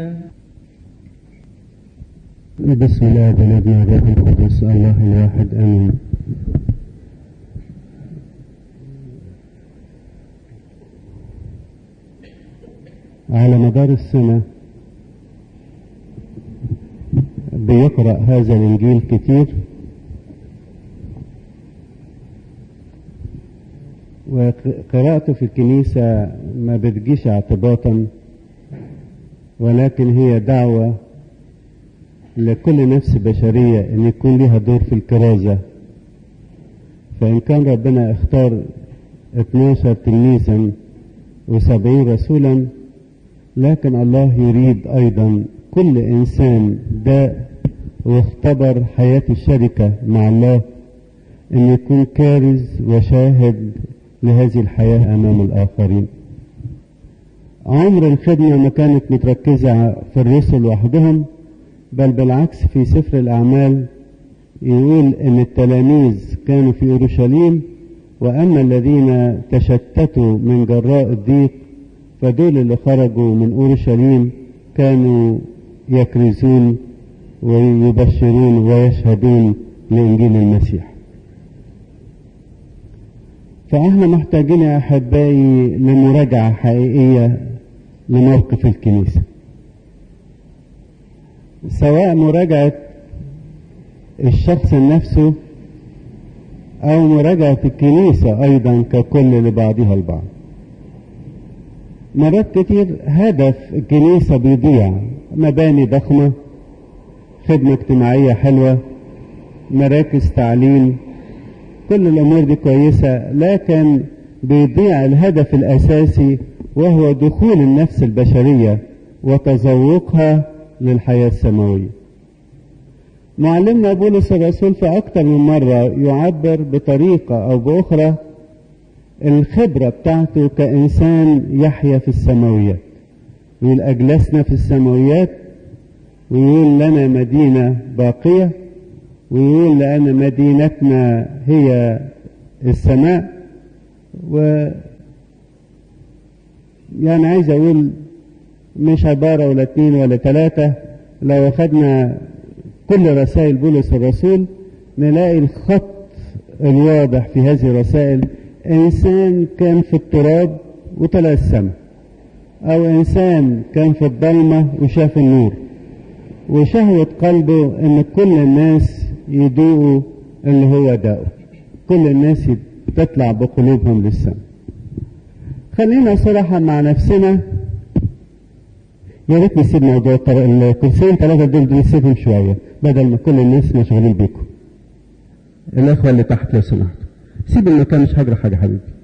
بسم الله والابن والروح القدس الله الواحد امين على مدار السنة بيقرأ هذا الإنجيل كتير وقراءته في الكنيسة ما بتجيش اعتباطا ولكن هي دعوة لكل نفس بشرية ان يكون لها دور في الكرازة فان كان ربنا اختار 12 تلميذا وسبعين رسولا لكن الله يريد ايضا كل انسان داء واختبر حياة الشركة مع الله ان يكون كارز وشاهد لهذه الحياة امام الاخرين عمر الخدمة ما كانت متركزة في الرسل وحدهم بل بالعكس في سفر الأعمال يقول أن التلاميذ كانوا في أورشليم وأما الذين تشتتوا من جراء الضيق فدول اللي خرجوا من أورشليم كانوا يكرزون ويبشرون ويشهدون لإنجيل المسيح فإحنا محتاجين يا أحبائي لمراجعة حقيقية لموقف الكنيسة سواء مراجعة الشخص نفسه أو مراجعة الكنيسة أيضا ككل لبعضها البعض مرات كتير هدف الكنيسة بيضيع مباني ضخمة خدمة اجتماعية حلوة مراكز تعليم كل الأمور دي كويسة لكن بيضيع الهدف الأساسي وهو دخول النفس البشرية وتذوقها للحياة السماوية معلمنا بولس الرسول في أكثر من مرة يعبر بطريقة أو بأخرى الخبرة بتاعته كإنسان يحيا في السماويات يقول أجلسنا في السماويات ويقول لنا مدينة باقية ويقول لأن مدينتنا هي السماء و يعني عايز أقول مش عبارة ولا اتنين ولا تلاتة لو أخدنا كل رسائل بولس الرسول نلاقي الخط الواضح في هذه الرسائل إنسان كان في التراب وطلع السماء أو إنسان كان في الضلمة وشاف النور وشهوة قلبه إن كل الناس يدوقوا اللي هو داقه كل الناس تطلع بقلوبهم للسماء خلينا صراحة مع نفسنا يا ريت نسيب موضوع الكرسيين ثلاثة دول نسيبهم شوية بدل ما كل الناس مشغولين بيكم الأخوة اللي تحت لو سمحتوا سيب المكان مش هجرى حاجة حبيبي